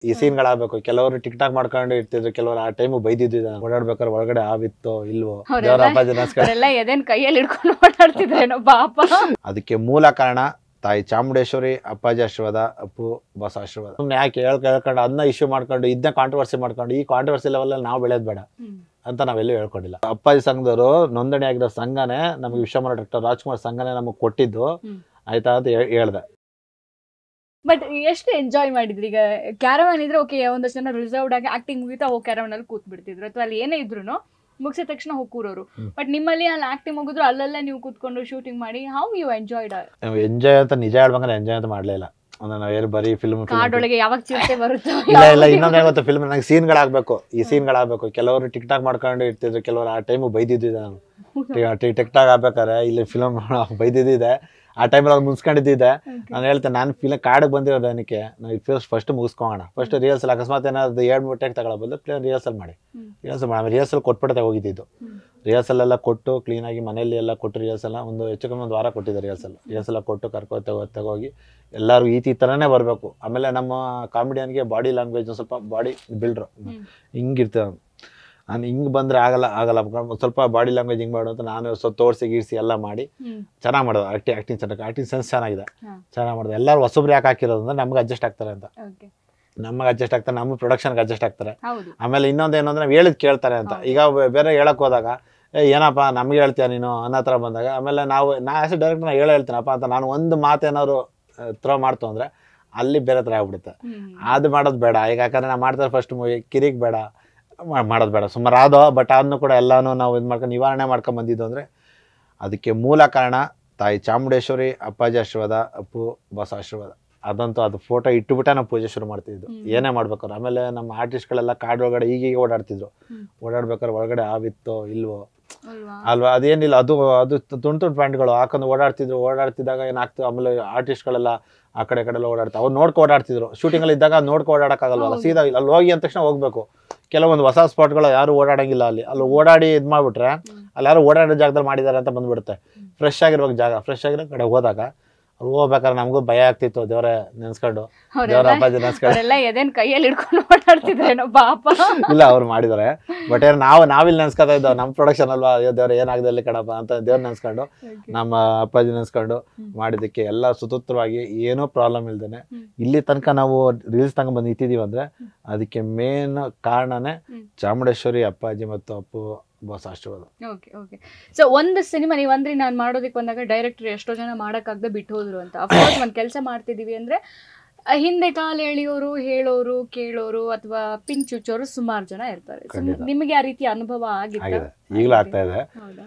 ಈ ಸೀನ್ಗಳಾಗಬೇಕು ಕೆಲವರು tick talk ಮಾಡ್ಕೊಂಡು ಇರ್ತಿದ್ರು ಕೆಲವರು ಆ ಟೈಮು ಬೈದಿದ್ದು ಓಡಾಡ್ಬೇಕಾದ್ರೆ ಒಳಗಡೆ ಆವಿತ್ತೋ ಇಲ್ವೋ ಅವ್ರೆಲ್ಲ- ದೇವರ ಅಪ್ಪಾಜಿ ನಮಸ್ಕಾರ ಅವರೆಲ್ಲ ಎದೆನ್ ಕೈಯಲ್ಲಿ ಹಿಡ್ಕೊಂಡು ಓಡಾಡ್ತಿದ್ರೇನೋ ಪಾಪ ಅದಕ್ಕೆ ಮೂಲ ಕಾರಣ ತಾಯಿ ಚಾಮುಂಡೇಶ್ವರಿ ಅಪ್ಪಾಜಿ ಆಶೀರ್ವಾದ ಅಪ್ಪು ಬಸ್ ಆಶೀರ್ವಾದ ಸುಮ್ಮನೆ ಯಾಕೆ ಹೇಳ್ ಹೇಳ್ಕೊಂಡು ಅದನ್ನ ಇಶ್ಯೂ ಮಾಡ್ಕೊಂಡು ಇದನ್ನ ಕಾಂಟ್ರವರ್ಸಿ ಮಾಡ್ಕೊಂಡು ಈ ಕಾಂಟ್ರವರ್ಸಿ ಲೆವೆಲಲ್ಲಿ ನಾವು ಬೆಳೆಯೋದು ಬೇಡ ಅಂತ ನಾವೆಲ್ಲೂ ಹೇಳ್ಕೊಂಡಿಲ್ಲ ಅಪ್ಪಾಜಿ ಸಂಘದವರು ನೋಂದಣಿ ಆಗಿರೋ ಸಂಘನೇ ನಮಗೆ ವಿಶ್ವಮರ ಡಾಕ್ಟರ್ ರಾಜ್ಕುಮಾರ್ ಸಂಘನೇ ನಮಗೆ ಕೊಟ್ಟಿದ್ದು ಹ್ಮ್. ಆಯ್ತಾ ಅಂತ ಹೇಳ್- ಹೇಳ್ದೆ ಬಟ್ ಎಷ್ಟು ಎಂಜಾಯ್ ಮಾಡಿದ್ರಿ ಈಗ ಕ್ಯಾರವಾನ್ ಇದ್ರೆ ಓಕೆ ಒಂದಷ್ಟು ಜನ ರಿಸರ್ವ್ಡ್ ಆಗಿ ಆಕ್ಟಿಂಗ್ ಮುಗಿತಾ ಹೋಗಿ ಕ್ಯಾರವಾನ್ ಅಲ್ಲಿ ಕೂತ್ ಬಿಡ್ತಿದ್ರು ಅಥವಾ ಅಲ್ಲಿ ಏನೇ ಇದ್ರು ಮುಗಿಸಿದ ತಕ್ಷಣ ಹೋಗಿ ಕೂರೋರು ಹ್ಮ್. ಬಟ್ ನಿಮ್ಮಲ್ಲಿ ಅಲ್ಲಿ ಆಕ್ಟಿಂಗ್ ಮುಗಿದ್ರು ಅಲ್ಲೆಲ್ಲ ನೀವು ಕೂತ್ಕೊಂಡು ಶೂಟಿಂಗ್ ಮಾಡಿ ಹೌ ಯು ಎಂಜಾಯ್ಡ್ ಎಂಜಾಯ್ ಅಂತ ನಿಜ ಹೇಳ್ಬೇಕಂದ್ರೆ ಎಂಜಾಯ್ ಅಂತ ಮಾಡಲೇ ಇಲ್ಲ ಅಂದ್ರೆ ನಾವು ಏನು ಬರೀ ಫಿಲ್ಮ್ ಕಾಡೊಳಗೆ ಯಾವಾಗ ಚಿರತೆ ಬರುತ್ತೋ ಇಲ್ಲ ಇಲ್ಲ ಇನ್ನೊಂದು ಗೊತ್ತಾ ಫಿಲ್ಮ್ ನಂಗೆ ಸೀನ್ಗಳಾಗಬೇಕು ಈ ಸೀನ್ಗಳಾಗಬೇಕು ಕೆಲವರು ಟಿಕ್ ಟಾಕ್ ಮಾಡ್ಕೊಂಡು ಇರ್ತಿದ್ರು ಕೆಲವರು ಆ ಟೈಮು ಬೈದಿದ್ದಿದೆ ನಾನು ಟಿಕ್ ಟಾಕ್ ಆಗ್ಬೇಕಾರೆ ಇಲ್ಲಿ ಫಿಲ್ಮ್ ಬೈದಿದ್ದಿದೆ ಆ ಟೈಮಲ್ಲಿ ಅವ್ರು ಮುನ್ಸ್ಕೊಂಡಿದ್ದಿದೆ ನಾನು ಹೇಳ್ತೇನೆ ನಾನು ಫಿಲ್ಮ್ ಕಾಡಿಗೆ ಬಂದಿರೋದು ಏನಕ್ಕೆ ನಾವು ಫಸ್ಟ್ ಫಸ್ಟ್ ಮುಗಿಸ್ಕೋಣ ಫಸ್ಟ್ ರಿಹರ್ಸಲ್ ಅಕಸ್ಮಾತ್ ಏನಾದ್ರು ಎರಡು ಮೂರು ಟೇಕ್ ತಗೊಳ್ಳೋ ಬದಲು ಪ್ಲೇನ್ ರಿಹರ್ಸಲ್ ಮಾಡಿ ಹ್ಮ್. ರಿಹರ್ಸಲ್ ಮಾಡಿ ರಿಹರ್ಸಲ್ ಕೊಟ್ಬಿಡದೆ ಹೋಗಿದ್ದಿದ್ದು ಹ್ಮ್. ರಿಹರ್ಸಲ್ ಎಲ್ಲ ಕೊಟ್ಟು ಕ್ಲೀನಾಗಿ ಮನೆಯಲ್ಲಿ ಎಲ್ಲ ಕೊಟ್ಟು ರಿಹರ್ಸಲ್ ಒಂದು ಹೆಚ್ಚು ಕಮ್ಮಿ ಒಂದು ವಾರ ಕೊಟ್ಟಿದ್ದೆ ರಿಹರ್ಸಲ್ ರಿಹರ್ಸಲ್ ಕೊಟ್ಟು ಕರ್ಕೊ ತಗೋ ತಗೋಗಿ ಎಲ್ಲರೂ ಈ ಈ ಥರನೇ ಬರಬೇಕು ಆಮೇಲೆ ನಮ್ಮ ಕಾಮಿಡಿಯನ್ಗೆ ಬಾಡಿ ಲ್ಯಾಂಗ್ವೇಜ್ ಸ್ವಲ್ಪ ಬಾಡಿ ಬಿಲ್ಡ್ರು ಹ್ಮ್. ಹಿಂಗಿರ್ತೇವೆ ನಾನು ಹಿಂಗೆ ಬಂದರೆ ಆಗಲ್ಲ ಆಗಲ್ಲ ಒಂದ್ ಸ್ವಲ್ಪ ಬಾಡಿ ಲ್ಯಾಂಗ್ವೇಜ್ ಹಿಂಗೆ ಮಾಡು ಅಂತ ನಾನು ಸ್ವಲ್ಪ ತೋರಿಸಿ ಗೀರಿಸಿ ಎಲ್ಲ ಮಾಡಿ ಹ್ಮ್. ಚೆನ್ನಾಗಿ ಮಾಡೋದು ಆಕ್ಟಿಂಗ್ ಆಕ್ಟಿಂಗ್ ಚೆನ್ನಾಗಿ ಆಕ್ಟಿಂಗ್ ಸೆನ್ಸ್ ಚೆನ್ನಾಗಿದೆ ಹಾ. ಚೆನ್ನಾಗಿ ಮಾಡೋದು ಎಲ್ಲರೂ ಹೊಸಬ್ರು ಯಾಕೆ ಹಾಕಿರೋದು ಅಂದ್ರೆ ನಮ್ಗೆ ಅಡ್ಜಸ್ಟ್ ಆಗ್ತಾರೆ ಅಂತ Okay. ನಮಗೆ ಅಡ್ಜಸ್ಟ್ ಆಗ್ತಾರೆ ನಮ್ಮ ಪ್ರೊಡಕ್ಷನ್ಗೆ ಅಡ್ಜಸ್ಟ್ ಆಗ್ತಾರೆ ಹೌದು ಆಮೇಲೆ ಇನ್ನೊಂದು ಏನು ಅಂದ್ರೆ ನಾವು ಹೇಳಿದ್ ಕೇಳ್ತಾರೆ ಅಂತ ಹೌದು. ಈಗ ಬೆ- ಬೇರೆ ಹೇಳಕ್ ಹೋದಾಗ ಏ ಏನಪ್ಪ ನಮ್ಗೆ ಹೇಳ್ತೀಯ ನೀನು ಅನ್ನೋ ಥರ ಬಂದಾಗ ಆಮೇಲೆ ನಾವು ನಾ ಆಸ್ ಡೈರೆಕ್ಟ್ ನಾನು ಹೇಳೇ ಹೇಳ್ತೀನಪ್ಪ ಅಂತ ನಾನು ಒಂದು ಮಾತೇನಾದ್ರು ಥ್ರೋ ಮಾಡ್ತು ಅಂದ್ರೆ ಅಲ್ಲಿ ಬೇರೆ ಥರ ಆಗ್ಬಿಡುತ್ತೆ ಹ್ಮ್. ಅದು ಮಾಡೋದು ಬೇಡ ಈಗ ಯಾಕಂದ್ರೆ ನಾವು ಮಾಡ್ತಾರೆ ಫಸ್ಟ್ ಮೂವಿ ಕಿರಿಕ್ ಬೇಡ ಮಾ- ಮಾಡೋದು ಬೇಡ ಸುಮಾರು ಆದೋ ಬಟ್ ಅದನ್ನು ಕೂಡ ಎಲ್ಲಾನು ನಾವು ಇದು ಮಾಡ್ಕೊಂಡು ನಿವಾರಣೆ ಮಾಡ್ಕೊಂಡು ಬಂದಿದ್ದು ಅಂದರೆ ಅದಕ್ಕೆ ಮೂಲ ಕಾರಣ ತಾಯಿ ಚಾಮುಂಡೇಶ್ವರಿ ಅಪ್ಪಾಜಿ ಆಶೀರ್ವಾದ ಅಪ್ಪು ಬಸ್ ಆಶೀರ್ವಾದ ಅದಂತೂ ಅದು ಫೋಟೋ ಇಟ್ಟುಬಿಟ್ಟೆ ನಾವು ಪೂಜೆ ಶುರು ಮಾಡ್ತಿದ್ದು ಹ್ಮ್. ಏನೇ ಮಾಡ್ಬೇಕಾದ್ರೆ ಆಮೇಲೆ ನಮ್ಮ ಆರ್ಟಿಸ್ಟ್ಗಳೆಲ್ಲ ಕಾಡೊಳಗಡೆ ಈಗೀಗ ಓಡಾಡ್ತಿದ್ರು ಹ್ಮ್. ಓಡಾಡ್ಬೇಕಾದ್ರೆ ಒಳಗಡೆ ಆವಿತ್ತೋ ಇಲ್ವೋ ಅಲ್ವಾ ಅಲ್ವಾ ಅದೇನಿಲ್ಲ ಅದು ಅದು ತುಂಡು ತುಂಡು ಪ್ಯಾಂಟ್ಗಳು ಹಾಕೊಂಡು ಓಡಾಡ್ತಿದ್ರು ಓಡಾಡ್ತಿದ್ದಾಗ ಏನಾಗ್ತದೆ ಆಮೇಲೆ ಆರ್ಟಿಸ್ಟ್ಗಳೆಲ್ಲ ಆ ಕಡೆ ಈ ಕಡೆ ಎಲ್ಲ ಓಡಾಡ್ತಾರೆ ಅವ್ರು ನೋಡ್ಕೊ ಓಡಾಡ್ತಿದ್ರು ಶೂಟಿಂಗಲ್ಲಿ ಇದ್ದಾಗ ನೋಡ್ಕೊ ಓಡಾಡಕ್ಕಾಗಲ್ವಲ್ಲ ಹೌದು. ಸೀದಾ ಅಲ್ಲಿ ಹೋಗಿ ಅಂದ ತಕ್ಷಣ ಹೋಗ್ಬೇಕು ಕೆಲವೊಂದು ಹೊಸ ಸ್ಪಾಟ್ಗಳು ಯಾರು ಓಡಾಡಂಗಿಲ್ಲ ಅಲ್ಲಿ ಅಲ್ಲಿ ಓಡಾಡಿ ಇದು ಮಾಡ್ಬಿಟ್ರೆ ಹ್ಮ್. ಅಲ್ಲಿ ಯಾರು ಓಡಾಡೋ ಜಾಗದಲ್ಲಿ ಮಾಡಿದ್ದಾರೆ ಅಂತ ಬಂದ್ಬಿಡುತ್ತೆ ಫ್ರೆಶ್ ಆಗಿರ್ಬೇಕು ಜಾಗ ಫ್ರೆಶ್ ಆಗಿರೋ ಕಡೆ ಹೋದಾಗ ಅಲ್ಲಿ ಹೋಗ್ಬೇಕಾದ್ರೆ ನಮಗೂ ಭಯ ಆಗ್ತಿತ್ತು ದೇವರೇ ನೆನ್ಸ್ಕೊಂಡು ದೇವರ ಅವರೆಲ್ಲ ಅಪ್ಪಾಜಿ ನೆನ್ಸ್ಕೊಂಡು ಅವರೆಲ್ಲ ಎದೆನ್ ಕೈಯಲ್ಲಿ ಹಿಡ್ಕೊಂಡು ಓಡಾಡ್ತಿದ್ರೇನೋ ಪಾಪ ಇಲ್ಲ ಅವ್ರು ಮಾಡಿದ್ದಾರೆ ಬಟ್ ಏನ್ ನಾವು ನಾವಿಲ್ಲಿ ನೆನ್ಸ್ಕೊತಾ ಇದ್ದೋ ನಮ್ಮ ಪ್ರೊಡಕ್ಷನ್ ಅಲ್ವಾ ಅಯ್ಯೋ ದೇವ್ರ ಏನಾಗಿದೆ ಅಲ್ಲಿ ಕಣಪ್ಪ ಅಂತ ದೇವ್ರ ನೆನ್ಸ್ಕೊಂಡು ನಮ್ಮ ಅಪ್ಪಾಜಿ ನೆನ್ಸ್ಕೊಂಡು ಹ್ಮ್. ಮಾಡಿದ್ದಕ್ಕೆ ಎಲ್ಲ ಸುತೂತ್ರವಾಗಿ ಏನೂ ಪ್ರಾಬ್ಲಮ್ ಇಲ್ದೇನೆ ಹ್ಮ್. ಇಲ್ಲಿ ಇಲ್ಲಿ ತನಕ ನಾವು ರೀಲ್ಸ್ ತನಕ ಬಂದು ನಿಂತಿದೀವಿ ಅಂದ್ರೆ ಅದಕ್ಕೆ ಮೇನ್ ಕಾರಣನೇ ಹ್ಮ್. ಚಾಮುಂಡೇಶ್ವರಿ ಅಪ್ಪಾಜಿ ಮತ್ತು ಅಪ್ಪು ಬಾಸ್ ಆಶೀರ್ವಾದ ಓಕೆ ಓಕೆ ಸೊ ಒಂದು ಸಿನಿಮಾ ನೀವು ಅಂದ್ರೆ ನಾನು ಮಾಡೋದಕ್ಕೆ ಬಂದಾಗ ಡೈರೆಕ್ಟರ್ ಎಷ್ಟೋ ಜನ ಮಾಡೋಕ್ಕಾಗದೆ ಬಿಟ್ಟು ಹೋದ್ರು ಅಂತ ಅಫ್ಕೋರ್ಸ್ ಒಂದು ಕೆಲಸ ಮಾಡ್ತಿದೀವಿ ಅಂದ್ರೆ ಆ, ಹಿಂದೆ ಕಾಲು ಎಳೆಯೋರು ಹೇಳೋರು ಕೇಳೋರು ಅಥವಾ ಪಿನ್ ಚುಚ್ಚೋರು ಸುಮಾರು ಜನ ಇರ್ತಾರೆ So, ಖಂಡಿತ. ನಿಮಗೆ ಆ ರೀತಿ ಅನುಭವ ಆಗಿತ್ತ ಆಗಿದೆ ಈಗಲೂ ಆಗ್ತಾ ಇದೆ ಹೌದಾ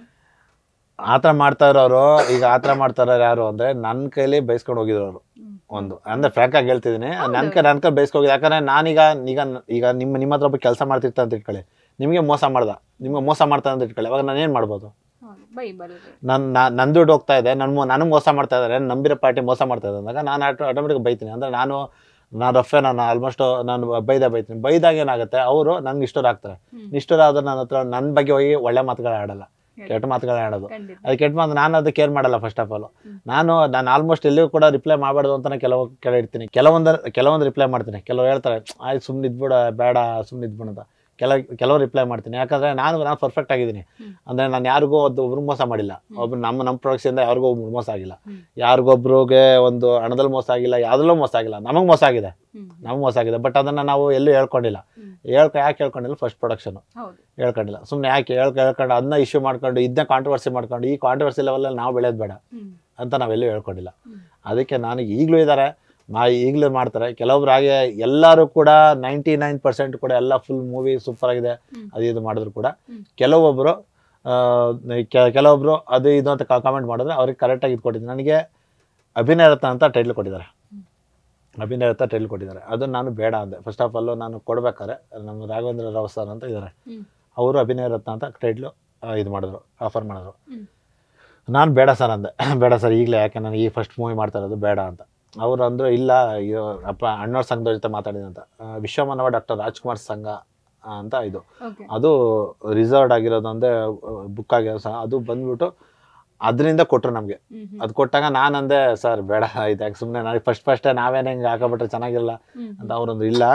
ಆ ಥರ ಮಾಡ್ತಾ ಇರೋರು ಈಗ ಆ ಥರ ಮಾಡ್ತಾ ಇರೋರು ಯಾರು ಅಂದ್ರೆ ನನ್ನ ಕೈಲಿ ಬೈಸ್ಕೊಂಡು ಹೋಗಿದ್ರು ಅವರು ಹ್ಮ್. ಒಂದು ಅಂದ್ರೆ ಫ್ರಾಂಕ್ ಆಗಿ ಹೇಳ್ತಿದ್ದೀನಿ ನನ್ನ ಕೈ ನನ್ನ ಕೈ ಬೈಸ್ಕೋಗಿ ಯಾಕಂದ್ರೆ ನಾನೀಗ ಈಗ ಈಗ ನಿಮ್ಮ ನಿಮ್ಮ ಹತ್ರ ಒಬ್ಬ ಕೆಲಸ ಮಾಡ್ತಿರ್ತಾ ಅಂತ ಇಟ್ಕೊಳ್ಳಿ ನಿಮಗೆ ಮೋಸ ಮಾಡ್ದ ನಿಮ್ಗೆ ಮೋಸ ಮಾಡ್ತಾ ಅಂತ ಇಟ್ಕೊಳ್ಳಿ ಅವಾಗ ನಾನು ಏನು ಮಾಡ್ಬೋದು ಹೌದು ಬೈ ಬರೋದು ನನ್ನ ನನ್ನ ದುಡ್ಡು ಹೋಗ್ತಾ ಇದೆ ನನ್ನ ನನಗೆ ಮೋಸ ಮಾಡ್ತಾ ಇದ್ದಾರೆ ನಂಬಿರೋ ಪಾರ್ಟಿ ಮೋಸ ಮಾಡ್ತಾ ಇದೆ ಅಂದಾಗ ನಾನು ಆಟೋ ಆಟೋಮೆಟಿಕ್ ಬೈತೀನಿ ಅಂದರೆ ನಾನು ನಾನು ರಫೆ ನಾನು ಆಲ್ಮೋಸ್ಟ್ ನಾನು ಬೈದ ಬೈತೀನಿ ಬೈದಾಗ ಏನಾಗುತ್ತೆ ಅವರು ನನ್ಗೆ ಇಷ್ಟರಾಗ್ತಾರೆ ಹ್ಮ್. ಇಷ್ಟರಾದ್ರೆ ನನ್ನ ಹತ್ರ ನನ್ನ ಬಗ್ಗೆ ಹೋಗಿ ಒಳ್ಳೆ ಮಾತುಗಳು ಆಡಲ್ಲ ಕೆಟ್ಟ ಮಾತುಗಳು ಆಡೋದು ಖಂಡಿತ ಅದು ಕೆಟ್ಟ ಮಾತು ನಾನು ಅದು ಕೇರ್ ಮಾಡಲ್ಲ ಫಸ್ಟ್ ಆಫ್ ಆಲ್ ಹ್ಮ್. ನಾನು ನಾನು ಆಲ್ಮೋಸ್ಟ್ ಎಲ್ಲಿಯೂ ಕೂಡ ರಿಪ್ಲೈ ಮಾಡಬಾರ್ದು ಅಂತಾನೆ ಕೆಲವು ಕೆಲ ಇಡ್ತೀನಿ ಕೆಲವೊಂದು ಕೆಲವೊಂದು ರಿಪ್ಲೈ ಮಾಡ್ತೀನಿ ಕೆಲವು ಹೇಳ್ತಾರೆ ಆಯ್ತು ಸುಮ್ಮನೆ ಇದ್ಬಿಡ ಬೇಡ ಸುಮ್ಮನೆ ಇದ್ಬಿಡ ಅಂತ ಕೆಲ ಕೆಲವು ರಿಪ್ಲೈ ಮಾಡ್ತೀನಿ ಯಾಕಂದ್ರೆ ನಾನು ನಾನು ಪರ್ಫೆಕ್ಟ್ ಆಗಿದ್ದೀನಿ ಹ್ಮ್. ಅಂದ್ರೆ ನಾನು ಯಾರಿಗೂ ಒಂದು ಒಬ್ರು ಮೋಸ ಮಾಡಿಲ್ಲ ಒಬ್ರು ನಮ್ಮ ನಮ್ಮ ಪ್ರೊಡಕ್ಷನ್ ಯಾರಿಗೂ ಒಬ್ರು ಮೋಸ ಆಗಿಲ್ಲ ಹ್ಮ್. ಯಾರಿಗೊಬ್ರಿಗೆ ಒಂದು ಹಣದಲ್ಲಿ ಮೋಸ ಆಗಿಲ್ಲ ಯಾವ್ದಲ್ಲೂ ಮೋಸ ಆಗಿಲ್ಲ ನಮಗೆ ಮೋಸ ಆಗಿದೆ ಹ್ಮ್. ನಮಗೆ ಮೋಸ ಆಗಿದೆ ಬಟ್ ಅದನ್ನ ನಾವು ಎಲ್ಲೂ ಹೇಳ್ಕೊಂಡಿಲ್ಲ ಹ್ಮ್. ಹೇಳ್ಕೊ ಯಾಕೆ ಹೇಳ್ಕೊಂಡಿಲ್ಲ ಫಸ್ಟ್ ಪ್ರೊಡಕ್ಷನ್ ಹೌದು ಹೇಳ್ಕೊಂಡಿಲ್ಲ ಸುಮ್ಮನೆ ಯಾಕೆ ಹೇಳ್ಕೊ ಹೇಳ್ಕೊಂಡು ಅದನ್ನ ಇಶ್ಯೂ ಮಾಡ್ಕೊಂಡು ಇದನ್ನ ಕಾಂಟ್ರವರ್ಸಿ ಮಾಡ್ಕೊಂಡು ಈ ಕಾಂಟ್ರವರ್ಸಿ ಲೆವೆಲಲ್ಲಿ ನಾವು ಬೆಳೆಯೋದು ಬೇಡ ಹ್ಮ್. ಅಂತ ನಾವೆಲ್ಲೂ ಹೇಳ್ಕೊಂಡಿಲ್ಲ ಹ್ಮ್. ಅದಕ್ಕೆ ನಾನು ಈಗಲೂ ಇದ್ದಾರೆ ಮಾ ಈಗಲೂ ಮಾಡ್ತಾರೆ ಕೆಲವೊಬ್ರು ಹಾಗೆ ಎಲ್ಲರೂ ಕೂಡ ನೈಂಟಿ ನೈನ್ ಪರ್ಸೆಂಟ್ ಕೂಡ ಎಲ್ಲ ಫುಲ್ ಮೂವಿ ಸೂಪರ್ ಆಗಿದೆ ಹ್ಮ್. ಅದು ಇದು ಮಾಡಿದ್ರು ಕೂಡ ಹ್ಮ್. ಕೆಲವೊಬ್ಬರು ಆ, ಕೆ- ಕೆಲವೊಬ್ರು ಅದು ಇದು ಅಂತ ಕಾಮೆಂಟ್ ಮಾಡಿದ್ರೆ ಅವ್ರಿಗೆ ಕರೆಕ್ಟಾಗಿ ಇದು ಕೊಟ್ಟಿದ್ದೀನಿ ನನಗೆ ಅಭಿನಯ ರತ್ನ ಅಂತ ಟೈಟ್ಲ್ ಕೊಟ್ಟಿದ್ದಾರೆ ಹ್ಮ್. ಅಭಿನಯ ರತ್ನ ಟೈಟ್ಲ್ ಕೊಟ್ಟಿದ್ದಾರೆ ಅದನ್ನು ನಾನು ಬೇಡ ಅಂದೆ ಫಸ್ಟ್ ಆಫ್ ಆಲ್ ನಾನು ಕೊಡ್ಬೇಕಾದ್ರೆ ನಮ್ಮ ರಾಘವೇಂದ್ರ ರಾವ್ ಸರ್ ಅಂತ ಇದ್ದಾರೆ ಹ್ಮ್. ಅವರು ಅಭಿನಯ ರತ್ನ ಅಂತ ಟೈಟ್ಲು ಇದು ಮಾಡಿದ್ರು ಆಫರ್ ಮಾಡಿದ್ರು ಹ್ಮ್. ನಾನು ಬೇಡ ಸರ್ ಅಂದೆ ಬೇಡ ಸರ್ ಈಗಲೇ ಯಾಕೆ ನಾನು ಈ ಫಸ್ಟ್ ಮೂವಿ ಮಾಡ್ತಾ ಇರೋದು ಬೇಡ ಅಂತ ಅವರು ಅಂದರು ಇಲ್ಲ ಇದು ಅಪ್ಪ ಅಣ್ಣವ್ರ ಸಂಘದ ಜೊತೆ ಮಾತಾಡಿದೆ ಅಂತ ಆ, ವಿಶ್ವಮಾನವ ಡಾಕ್ಟರ್ ರಾಜ್ಕುಮಾರ್ ಸಂಘ ಆ, ಅಂತ ಇದು ಓಕೆ ಅದು ರಿಸರ್ವ್ಡ್ ಆಗಿರೋದು ಅಂದರೆ ಬುಕ್ ಆಗಿರೋ ಸಹ ಅದು ಬಂದ್ಬಿಟ್ಟು ಅದರಿಂದ ಕೊಟ್ಟರು ನಮಗೆ ಹ್ಮ್ ಹ್ಮ್. ಅದು ಕೊಟ್ಟಾಗ ನಾನು ಅಂದೆ ಸರ್ ಬೇಡ ಇದು ಯಾಕೆ ಸುಮ್ಮನೆ ನನಗೆ ಫಸ್ಟ್ ಫಸ್ಟೇ ನಾವೇನು ಹಿಂಗೆ ಹಾಕೋಬಿಟ್ರೆ ಚೆನ್ನಾಗಿರಲ್ಲ ಹ್ಮ್ ಅಂತ ಅವರೊಂದು ಇಲ್ಲ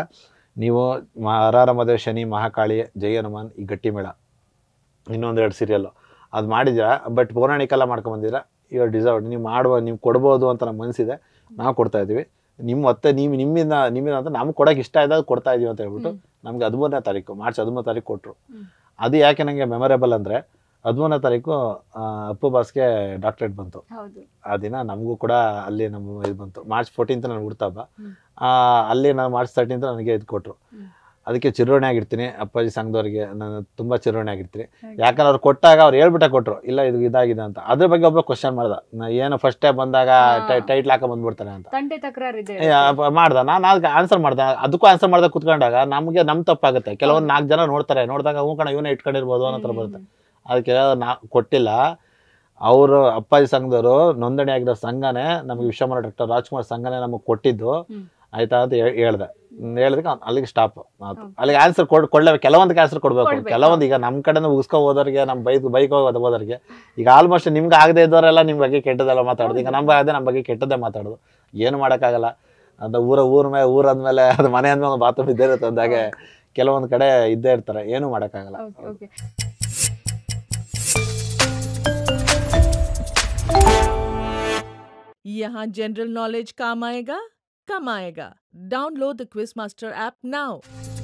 ನೀವು ಹರಾರ ಮದುವೆ ಶನಿ ಮಹಾಕಾಳಿ ಜೈ ಹನುಮಾನ್ ಈ ಗಟ್ಟಿ ಮೇಳ ಇನ್ನೊಂದೆರಡು ಸೀರಿಯಲ್ಲು ಅದು ಮಾಡಿದ್ದೀರಾ ಬಟ್ ಪೌರಾಣಿಕೆಲ್ಲ ಮಾಡ್ಕೊಂಬಂದಿರ ಇವಾಗ ಡಿಸರ್ವ್ ನೀವು ಮಾಡುವ ನೀವು ಕೊಡ್ಬೋದು ಅಂತ ನಮ್ಮ ಮನಸ್ಸಿದೆ ನಾವು ಕೊಡ್ತಾ ಇದ್ದೀವಿ ನಿಮ್ಮ ಮತ್ತೆ ನೀವು ನಿಮ್ಮಿಂದ ನಿಮ್ಮಿಂದ ಅಂತ ನಮ್ಗೆ ಕೊಡೋಕೆ ಇಷ್ಟ ಇದ್ದಾಗ ಕೊಡ್ತಾ ಇದೀವಿ ಅಂತ ಹೇಳ್ಬಿಟ್ಟು ನಮ್ಗೆ ಹದಿಮೂರನೇ ತಾರೀಕು ಮಾರ್ಚ್ ಹದಿಮೂರು ತಾರೀಕು ಕೊಟ್ಟರು ಹ್ಮ್. ಅದು ಯಾಕೆ ನನಗೆ ಮೆಮೊರೇಬಲ್ ಅಂದರೆ ಹದಿಮೂರನೇ ತಾರೀಕು ಆ, ಅಪ್ಪು ಬಾಸ್ಗೆ ಡಾಕ್ಟ್ರೇಟ್ ಬಂತು ಹೌದು ಆ ದಿನ ನಮಗೂ ಕೂಡ ಅಲ್ಲಿ ನಮ್ಮ ಇದು ಬಂತು ಮಾರ್ಚ್ ಫೋರ್ಟೀನ್ತ್ ನಾನು ಹುಡ್ತಬ್ಬ ಹ್ಮ್. ಅಲ್ಲಿ ನಾನು ಮಾರ್ಚ್ ತರ್ಟೀನ್ತ್ ನನಗೆ ಇದು ಕೊಟ್ಟರು ಹ್ಮ್. ಅದಕ್ಕೆ ಚಿರೋಣಿ ಆಗಿರ್ತೀನಿ ಅಪ್ಪಾಜಿ ಸಂಘದವ್ರಿಗೆ ನಾನು ತುಂಬ ಚಿರೋಣಿ ಆಗಿರ್ತೀನಿ ಹಾಗೆ. ಯಾಕಂದ್ರೆ ಅವ್ರು ಕೊಟ್ಟಾಗ ಅವ್ರು ಹೇಳ್ಬಿಟ್ಟೆ ಕೊಟ್ಟರು ಇಲ್ಲ ಇದು ಇದಾಗಿದೆ ಅಂತ ಅದ್ರ ಬಗ್ಗೆ ಒಬ್ಬ ಕ್ವಶನ್ ಮಾಡ್ದ ನಾ ಏನು ಫಸ್ಟ್ ಟೈಮ್ ಬಂದಾಗ ಹಾ. ಟೈಟ್ಲ್ ಹಾಕ ಬಂದ್ಬಿಡ್ತಾನೆ ಅಂತ ತಂಟೆ ತಕರಾರಿದೆ ಏ, ಅಪ್ಪ ಮಾಡ್ದ ನಾನು ಅದಕ್ಕೆ ಆನ್ಸರ್ ಮಾಡ್ದೆ ಅದಕ್ಕೂ ಆನ್ಸರ್ ಮಾಡ್ದೆ ಕುತ್ಕೊಂಡಾಗ ನಮಗೆ ನಮ್ಮ ತಪ್ಪಾಗುತ್ತೆ ಕೆಲವೊಂದು ನಾಲ್ಕು ಜನ ನೋಡ್ತಾರೆ ನೋಡಿದಾಗ ಹ್ಞೂ ಕಣ ಇವನೇ ಇಟ್ಕೊಂಡಿರ್ಬೋದು ಅನ್ನೋ ಥರ ಬರುತ್ತೆ ಅದಕ್ಕೆ ನಾ ಕೊಟ್ಟಿಲ್ಲ ಅವರು ಅಪ್ಪಾಜಿ ಸಂಘದವರು ನೋಂದಣಿ ಆಗಿರೋ ಸಂಘನೇ ನಮಗೆ ವಿಶ್ವಮರ ಡಾಕ್ಟರ್ ರಾಜ್ಕುಮಾರ್ ಸಂಘನೇ ನಮಗೆ ಕೊಟ್ಟಿದ್ದು ಹ್ಮ್. ಆಯ್ತಾ ಅಂತ ಹೇಳ್- ಹೇಳ್ದೆ ಹ್ಮ್, ಹೇಳಿದಕ್ಕೆ ಅವ್ನ್ ಅಲ್ಲಿಗೆ ಸ್ಟಾಪ್ ಮಾತು ಹೌದು. ಅಲ್ಲಿಗೆ ಆನ್ಸರ್ ಕೊಡ್ ಕೊಡ್ಲೇಬೇಕು ಕೆಲವೊಂದಕ್ಕೆ ಆನ್ಸರ್ ಕೊಡ್ಬೇಕು ಕೊಡ್ಬೇಕು. ಕೆಲವೊಂದು ಈಗ ನಮ್ಮ ಕಡೆಯಿಂದ ಉಗಿಸ್ಕೊ ಹೋದವ್ರಿಗೆ ನಮ್ಮ ಬೈಕ್ ಬೈಕ್ ಹೋಗೋದು ಹೋದವ್ರಿಗೆ ಈಗ ಆಲ್ಮೋಸ್ಟ್ ನಿಮ್ಗೆ ಆಗದೆ ಇದ್ದವರೆಲ್ಲ ನಿಮ್ಮ ಬಗ್ಗೆ ಕೆಟ್ಟದೆಲ್ಲ ಮಾತಾಡೋದು ಈಗ ನಮ್ಮ ಬಗ್ಗೆ ನಮ್ಮ ಬಗ್ಗೆ ಕೆಟ್ಟದ್ದೇ ಮಾತಾಡೋದು ಏನು ಮಾಡೋಕ್ಕಾಗಲ್ಲ ಅದು ಊರ ಊರ ಮೇಲೆ ಊರ ಅಂದಮೇಲೆ ಅದು ಮನೆ ಅಂದ್ಮೇಲೆ ಒಂದು ಬಾತ್ರೂಮ್ ಇದ್ದೇ ಇರುತ್ತೆ ಅಂದಾಗೆ ಕೆಲವೊಂದು ಕಡೆ ಇದ್ದೇ ಇರ್ತಾರೆ ಏನು ಮಾಡೋಕ್ಕಾಗಲ್ಲ ಓಕೆ ಓಕೆ यहाँ जनरल नॉलेज काम आएगा कम आएगा download the quiz master app now